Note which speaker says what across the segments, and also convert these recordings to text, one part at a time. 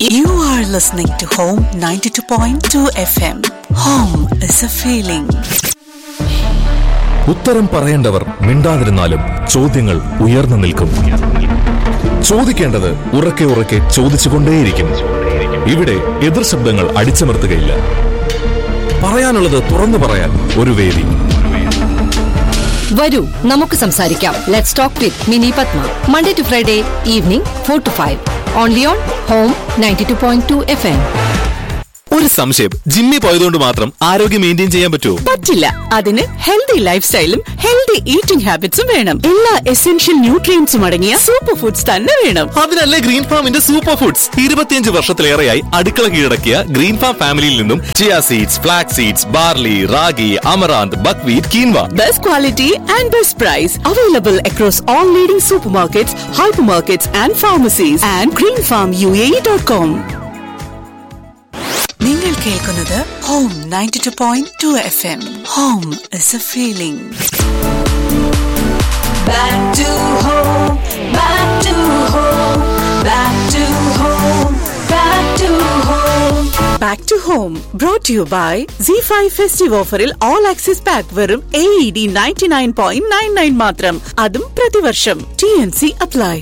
Speaker 1: You are listening to Home 92.2 FM. Home is a feeling.
Speaker 2: ഉത്തരം പറയേണ്ടവർ മിണ്ടാതിരുന്നാലും ചോദ്യങ്ങൾ ഉയർന്നു നിൽക്കും ചോദിക്കേണ്ടത് ഉറക്കെ ഉറക്കെ ചോദിച്ചുകൊണ്ടേയിരിക്കും ഇവിടെ എതിർ ശബ്ദങ്ങൾ അടിച്ചമർത്തുകയില്ല പറയാനുള്ളത് തുറന്നു പറയാൻ ഒരു വേദി
Speaker 3: വരൂ നമുക്ക് സംസാരിക്കാം let's talk with Mini Padma Monday to Friday evening four to five only on Home ninety two point two F M
Speaker 2: ഒരു സംശയം ജിമ്മി പോയതുകൊണ്ട് മാത്രം ആരോഗ്യം മെയിൻറ്റെയിൻ ചെയ്യാൻ പറ്റുമോ
Speaker 1: പറ്റില്ല അതിന് ഹെൽത്തി ലൈഫ് സ്റ്റൈലും ഹെൽത്തി ഈറ്റിംഗ് ഹാബിറ്റ്സും വേണം എല്ലാ എസെൻഷ്യൽ ന്യൂട്രിയൻസും അടങ്ങിയ സൂപ്പർ ഫുഡ്സ് തന്നെ വേണം
Speaker 2: അതിനല്ലേ ഗ്രീൻ ഫാമിന്റെ സൂപ്പർ ഫുഡ്സ് ഇരുപത്തിയഞ്ച് വർഷത്തിലേറെയായി അടുക്കള കീഴടക്കിയ ഗ്രീൻ ഫാം ഫാമിലിയിൽ നിന്നും chia seeds flax seeds barley ragi amaranth buckwheat quinoa
Speaker 1: Best quality and best price available across all leading supermarkets, hypermarkets and pharmacies and greenfarmuae.com. നിങ്ങൾ കേൾക്കുന്നത് Home ninety two point two F M Home is a feeling Back to home, back to home, back to home, back to home. Back to home brought you by C five festive ഓഫറിൽ all access pack വെറും A E D ninety nine point nine nine മാത്രം അതും പ്രതിവർഷം T N C apply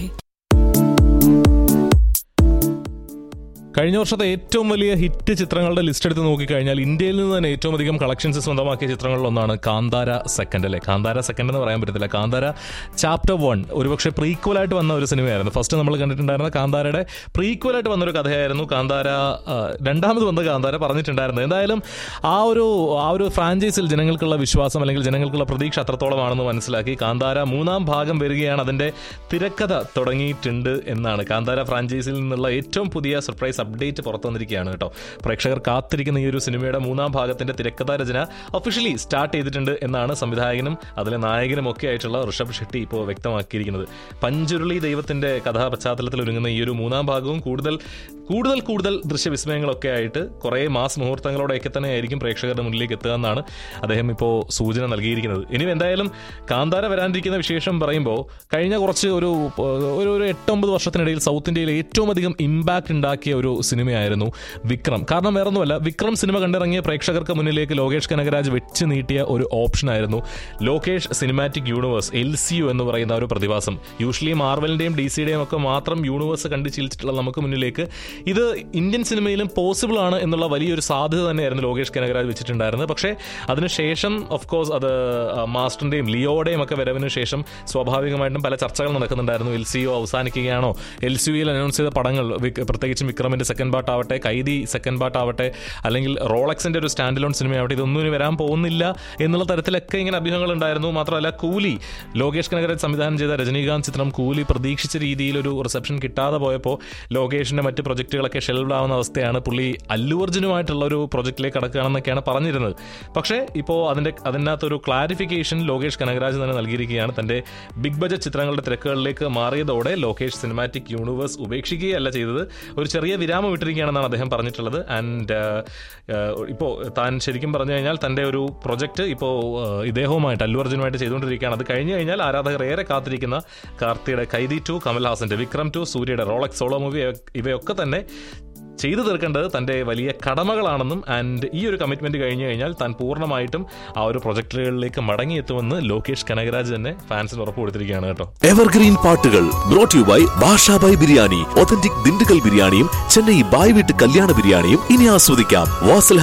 Speaker 4: കഴിഞ്ഞ വർഷത്തെ ഏറ്റവും വലിയ hit ചിത്രങ്ങളുടെ ലിസ്റ്റ് എടുത്ത് നോക്കിക്കഴിഞ്ഞാൽ ഇന്ത്യയിൽ നിന്ന് തന്നെ ഏറ്റവും അധികം കളക്ഷൻസ് സ്വന്തമാക്കിയ ചിത്രങ്ങളിലൊന്നാണ് കാന്താര സെക്കൻഡ് അല്ലേ കാന്താര സെക്കൻഡ് എന്ന് പറയാൻ പറ്റത്തില്ല കാന്താര ചാപ്റ്റർ വൺ ഒരുപക്ഷെ പ്രീക്വലായിട്ട് വന്ന ഒരു സിനിമയായിരുന്നു ഫസ്റ്റ് നമ്മൾ കണ്ടിട്ടുണ്ടായിരുന്ന കാന്താരയുടെ പ്രീക്വലായിട്ട് വന്നൊരു കഥയായിരുന്നു കാന്താര ആ, രണ്ടാമത് വന്ന കാന്താര പറഞ്ഞിട്ടുണ്ടായിരുന്നത് എന്തായാലും ആ ഒരു ആ ഒരു ഫ്രാഞ്ചൈസിൽ ജനങ്ങൾക്കുള്ള വിശ്വാസം അല്ലെങ്കിൽ ജനങ്ങൾക്കുള്ള പ്രതീക്ഷ അത്രത്തോളമാണെന്ന് മനസ്സിലാക്കി കാന്താര മൂന്നാം ഭാഗം വരികയാണ് അതിന്റെ തിരക്കഥ തുടങ്ങിയിട്ടുണ്ട് എന്നാണ് കാന്താര ഫ്രാഞ്ചൈസിൽ നിന്നുള്ള ഏറ്റവും പുതിയ സർപ്രൈസ് അപ്ഡേറ്റ് പുറത്തു വന്നിരിക്കുകയാണ് കേട്ടോ പ്രേക്ഷകർ കാത്തിരിക്കുന്ന ഈ ഒരു സിനിമയുടെ മൂന്നാം ഭാഗത്തിന്റെ തിരക്കഥാ രചന ഒഫീഷ്യലി സ്റ്റാർട്ട് ചെയ്തിട്ടുണ്ട് എന്നാണ് സംവിധായകനും അതിലെ നായകനും ഒക്കെ ആയിട്ടുള്ള ഋഷഭ് ഷെട്ടി ഇപ്പോൾ വ്യക്തമാക്കിയിരിക്കുന്നത് പഞ്ചുരുളി ദൈവത്തിന്റെ കഥാ പശ്ചാത്തലത്തിൽ ഒരുങ്ങുന്ന ഈ ഒരു മൂന്നാം ഭാഗവും കൂടുതൽ കൂടുതൽ കൂടുതൽ ദൃശ്യവിസ്മയങ്ങളൊക്കെ ആയിട്ട് കുറേ മാസ് മുഹൂർത്തങ്ങളോടെയൊക്കെ തന്നെ ആയിരിക്കും പ്രേക്ഷകരുടെ മുന്നിലേക്ക് എത്തുക എന്നാണ് അദ്ദേഹം ഇപ്പോൾ സൂചന നൽകിയിരിക്കുന്നത് ഇനി എന്തായാലും കാന്താര വരാനിരിക്കുന്ന വിശേഷം പറയുമ്പോൾ കഴിഞ്ഞ കുറച്ച് ഒരു ഒരു ഒരു എട്ടൊമ്പത് വർഷത്തിനിടയിൽ സൗത്ത് ഇന്ത്യയിൽ ഏറ്റവും അധികം ഇമ്പാക്ട് ഉണ്ടാക്കിയ ഒരു സിനിമയായിരുന്നു വിക്രം കാരണം വേറൊന്നുമല്ല വിക്രം സിനിമ കണ്ടിറങ്ങിയ പ്രേക്ഷകർക്ക് മുന്നിലേക്ക് ലോകേഷ് കനകരാജ് വെച്ച് നീട്ടിയ ഒരു ഓപ്ഷനായിരുന്നു Lokesh cinematic universe L C U എന്ന് പറയുന്ന ഒരു പ്രതിഭാസം യൂഷ്വലി മാർവലിന്റെയും ഡി സിയുടെയും ഒക്കെ മാത്രം യൂണിവേഴ്സ് കണ്ട് ചിരിച്ചിട്ടുള്ള നമുക്ക് മുന്നിലേക്ക് ഇത് ഇന്ത്യൻ സിനിമയിലും പോസിബിൾ ആണ് എന്നുള്ള വലിയൊരു സാധ്യത തന്നെയായിരുന്നു ലോകേഷ് കനകരാജ് വെച്ചിട്ടുണ്ടായിരുന്നത് പക്ഷേ അതിനുശേഷം ഓഫ് കോഴ്സ് അത് ആ, മാസ്റ്ററിന്റെയും ലിയോയുടെയും ഒക്കെ വരവിന് ശേഷം സ്വാഭാവികമായിട്ടും പല ചർച്ചകൾ നടക്കുന്നുണ്ടായിരുന്നു എൽ സി യു അവസാനിക്കുകയാണോ എൽ സി യുയിൽ അനൗൺസ് ചെയ്ത പടങ്ങൾ വിക്- പ്രത്യേകിച്ചും വിക്രമിന്റെ സെക്കൻഡ് പാർട്ട് ആവട്ടെ കൈദി സെക്കൻഡ് പാർട്ട് ആവട്ടെ അല്ലെങ്കിൽ റോളക്സിന്റെ ഒരു സ്റ്റാൻഡ് ലോൺ സിനിമയാവട്ടെ ഇതൊന്നും ഇനി വരാൻ പോകുന്നില്ല എന്നുള്ള തരത്തിലൊക്കെ ഇങ്ങനെ അഭ്യൂഹങ്ങൾ ഉണ്ടായിരുന്നു മാത്രമല്ല കൂലി ലോകേഷ് കനകരാജ് സംവിധാനം ചെയ്ത രജനീകാന്ത് ചിത്രം കൂലി പ്രതീക്ഷിച്ച രീതിയിൽ ഒരു റിസപ്ഷൻ കിട്ടാതെ പോയപ്പോൾ ലോകേഷിന്റെ മറ്റ് പ്രൊജക്ടുകളൊക്കെ ഷെൽവ്ഡ് ആവുന്ന അവസ്ഥയാണ് പുള്ളി അല്ലു അർജുനുമായിട്ടുള്ള ഒരു പ്രൊജക്റ്റിലേക്ക് കടക്കുകയാണെന്നൊക്കെയാണ് പറഞ്ഞിരുന്നത് പക്ഷേ ഇപ്പോൾ അതിന്റെ അതിനകത്തൊരു ക്ലാരിഫിക്കേഷൻ ലോകേഷ് കനകരാജ് തന്നെ നൽകിയിരിക്കുകയാണ് തന്റെ ബിഗ് ബജറ്റ് ചിത്രങ്ങളുടെ തിരക്കുകളിലേക്ക് മാറിയതോടെ ലോകേഷ് സിനിമാറ്റിക് യൂണിവേഴ്സ് ഉപേക്ഷിക്കുകയല്ല ചെയ്തത് ഒരു ചെറിയ വിരാമം വിട്ടിരിക്കുകയാണെന്നാണ് അദ്ദേഹം പറഞ്ഞിട്ടുള്ളത് ആൻഡ് ഇപ്പോൾ താൻ ശരിക്കും പറഞ്ഞു കഴിഞ്ഞാൽ തന്റെ ഒരു പ്രൊജക്ട് ഇപ്പോൾ ഇദ്ദേഹവുമായിട്ട് അല്ലു അർജുനുമായിട്ട് ചെയ്തുകൊണ്ടിരിക്കുകയാണ് അത് കഴിഞ്ഞു കഴിഞ്ഞാൽ ആരാധകർ ഏറെ കാത്തിരിക്കുന്ന കാർത്തിയുടെ കൈദി ടു കമൽഹാസന്റെ വിക്രം ടു സൂര്യയുടെ റോളക്സ് സോളോ മൂവി ഇവയൊക്കെ തന്നെ ചെയ്തു തീർക്കേണ്ടത് തന്റെ വലിയ കടമകളാണെന്നും ആൻഡ് ഈ ഒരു കമ്മിറ്റ്മെന്റ് കഴിഞ്ഞു കഴിഞ്ഞാൽ താൻ പൂർണ്ണമായിട്ടും ആ ഒരു പ്രൊജക്ടുകളിലേക്ക് മടങ്ങിയെത്തുമെന്ന് ലോകേഷ് കനകരാജ് തന്നെ ഫാൻസിന് ഉറപ്പ് കൊടുത്തിരിക്കുകയാണ് കേട്ടോ
Speaker 5: എവർഗ്രീൻ പാട്ടുകൾ brought you by Bashabhai biriyani authentic Dindigul ബിരിയാണിയും ചെന്നൈ ബായ് വീട്ട് കല്യാണ ബിരിയാണിയും ഇനി ആസ്വദിക്കാം വാസൽ